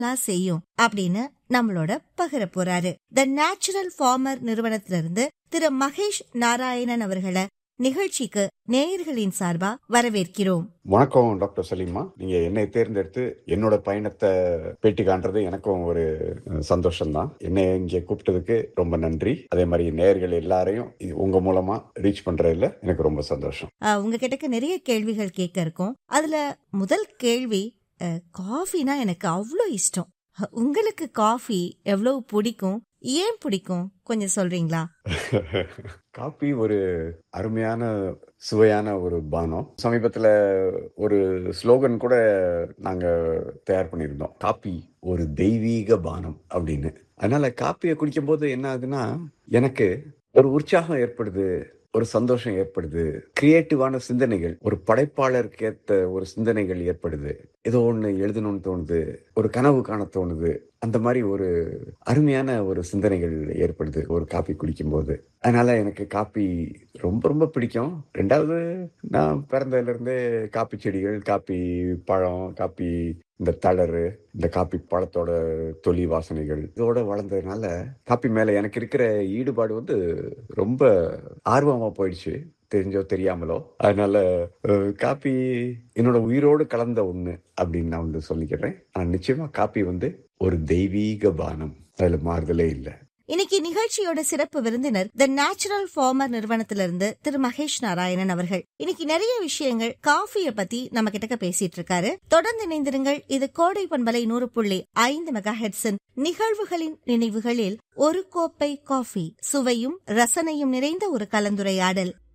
எல்லாம் செய்யும் அப்படின்னு நம்மளோட பகிர போறாரு த நேச்சுரல் ஃபார்மர் நிறுவனத்திலிருந்து திரு மகேஷ் நாராயணன் அவர்களை நிகழ்ச்சிக்கு நேயர்களின் சார்பா வரவேற்கிறோம் வணக்கம் டாக்டர் சலீமா நீங்க என்னை தேர்ந்தெடுத்து என்னோட பயணத்தை பேட்டி காண்றது எனக்கும் ஒரு சந்தோஷம் தான் என்னை இங்க கூப்பிட்டதுக்கு ரொம்ப நன்றி அதே மாதிரி நேயர்கள் எல்லாரையும் இது உங்க மூலமா ரீச் பண்றதுல எனக்கு ரொம்ப சந்தோஷம் அஹ், உங்ககிட்ட நிறைய கேள்விகள் கேட்க இருக்கும் அதுல முதல் கேள்வி அஹ், காஃபினா எனக்கு அவ்வளோ இஷ்டம் அஹ், உங்களுக்கு காஃபி எவ்வளவு பிடிக்கும் ஏன் பிடிக்கும் கொஞ்சம் சொல்றீங்களா காப்பி ஒரு அருமையான சுவையான ஒரு பானம் சமீபத்துல ஒரு ஸ்லோகன் கூட நாங்க தயார் பண்ணியிருந்தோம் காப்பி ஒரு தெய்வீக பானம் அப்படின்னு அதனால காப்பியை குடிக்கும்போது என்ன ஆகுதுன்னா எனக்கு ஒரு உற்சாகம் ஏற்படுது ஒரு சந்தோஷம் ஏற்படுது கிரியேட்டிவான சிந்தனைகள் ஒரு படைப்பாளருக்கு ஏத்த ஒரு சிந்தனைகள் ஏற்படுது ஏதோ ஒண்ணு எழுதணும்னு தோணுது ஒரு கனவு காண தோணுது அந்த மாதிரி ஒரு அருமையான ஒரு சிந்தனைகள் ஏற்படுது ஒரு காப்பி குடிக்கும்போது அதனால எனக்கு காப்பி ரொம்ப ரொம்ப பிடிக்கும் ரெண்டாவது நான் பிறந்ததுல இருந்தே காப்பி செடிகள் காப்பி பழம் காப்பி இந்த தளறு இந்த காப்பி பழத்தோட தொலி வாசனைகள் இதோட வளர்ந்ததுனால காப்பி மேல எனக்கு இருக்கிற ஈடுபாடு வந்து ரொம்ப ஆர்வமா போயிடுச்சு தெரிஞ்சோ தெரியாமலோ அதனால அஹ், காப்பி என்னோட உயிரோடு கலந்த ஒண்ணு அப்படின்னு நான் வந்து சொல்லிக்கிறேன் ஆனா நிச்சயமா காப்பி வந்து ஒரு தெய்வீக பானம் அதுல மாறுதலே இல்லை இன்னைக்கு நிகழ்ச்சியோட சிறப்பு விருந்தினர் த நேச்சுரல் ஃபார்மர் நிறுவனத்திலிருந்து திரு மகேஷ் நாராயணன் அவர்கள் இன்னைக்கு நிறைய விஷயங்கள் காஃபிய பத்தி நம்ம கிட்ட பேசிட்டு இருக்காரு தொடர்ந்து இணைந்திருங்கள் இது கோடை பண்பலை நூறு புள்ளி ஐந்து மெகா ஹெட்ஸின் நிகழ்வுகளின் நினைவுகளில் ஒரு கோப்பை காஃபி சுவையும் ரசனையும் நிறைந்த ஒரு கலந்துரையாடல்